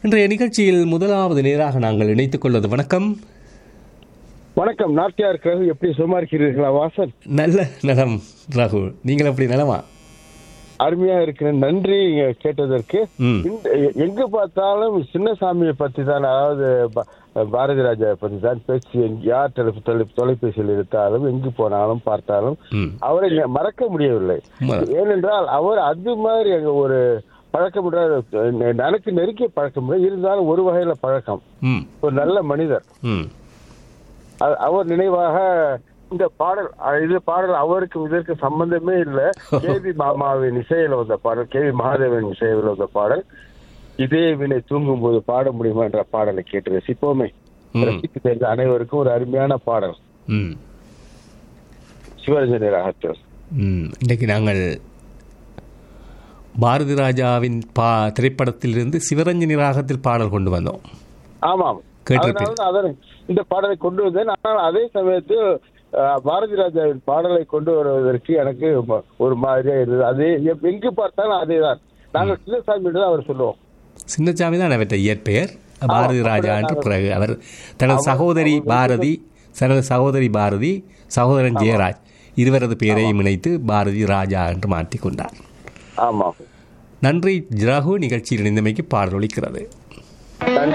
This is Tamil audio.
இன்றைய நிகழ்ச்சியில் முதலாவது நேராக நாங்கள் இணைத்துக் கொள்வது வணக்கம் வணக்கம் நாட்டியா இருக்கிறது எப்படி சும்மா இருக்கிறீர்களா வாசன் நல்ல நலம் ராகுல் நீங்கள் அப்படி நலமா அருமையா இருக்கிறேன் நன்றி இங்க கேட்டதற்கு ம். இந்த- எ- எங்க பார்த்தாலும் சின்னசாமியை பத்தி தான் அதாவது ப- பாரதி ராஜா பத்தி தான் பேச்சு எங்க- யார் டெலி தொலை- தொலைபேசியில் எடுத்தாலும் எங்கு போனாலும் பார்த்தாலும் ம். அவரை ந- மறக்க முடியவில்லை உண்மைதான். ஏனென்றால் அவர் அது மாதிரி அங்க ஒரு பழக்கம் முடியாத எனக்கு நெருங்கிய பழக்கம் முடியாது இருந்தாலும் ஒரு வகையில பழக்கம் ம் ஒரு நல்ல மனிதர் ம் அ- அவர் நினைவாக இந்த பாடல் அ, இது பாடல் அவருக்கு இதற்கு சம்பந்தமே இல்ல கேவி மாமாவின் இசையில வந்த பாடல் கேவி மகாதேவன் இசையில வந்த பாடல் இதே வினை தூங்கும் போது பாட முடியுமா என்ற பாடலை கேட்டு ரசிப்போமே ம். ரசித்து தெரிந்த அனைவருக்கும் ஒரு அருமையான பாடல் ம் சிவரஞ்சனி ராகத்தில் ம் இன்றைக்கு நாங்கள் பாரதி ராஜாவின் பா திரைப்படத்திலிருந்து சிவரஞ்சனி ராகத்தில் பாடல் கொண்டு வந்தோம் ஆமாம் கேட்டிருப்பீர்கள். அதனால அதனை இந்த பாடலை கொண்டு வந்தேன் ஆனால் அதே சமயத்தில் அ, பாரதி ராஜாவின் பாடலை கொண்டு வருவதற்கு எனக்கு ம- ஒரு மாதிரியா இருந்தது அதே எ- எங்கு பார்த்தாலும் அதேதான் நாங்கள் சின்னசாமி தான் அவர் சொல்லுவோம் சின்னசாமி தான் அவற்றை இயற்பெயர் பாரதி ராஜா என்று அப்படியே பிறகு அவர் தனது சகோதரி பாரதி தனது சகோதரி பாரதி சகோதரன் ஜெயராஜ் இருவரது பெயரையும் இணைத்து பாரதி ராஜா என்று மாற்றிக் கொண்டார் ஆமாம் நன்றி ஜிராகு நிகழ்ச்சியில் இணைந்தமைக்கு பாடல் ஒலிக்கிறது நன்றி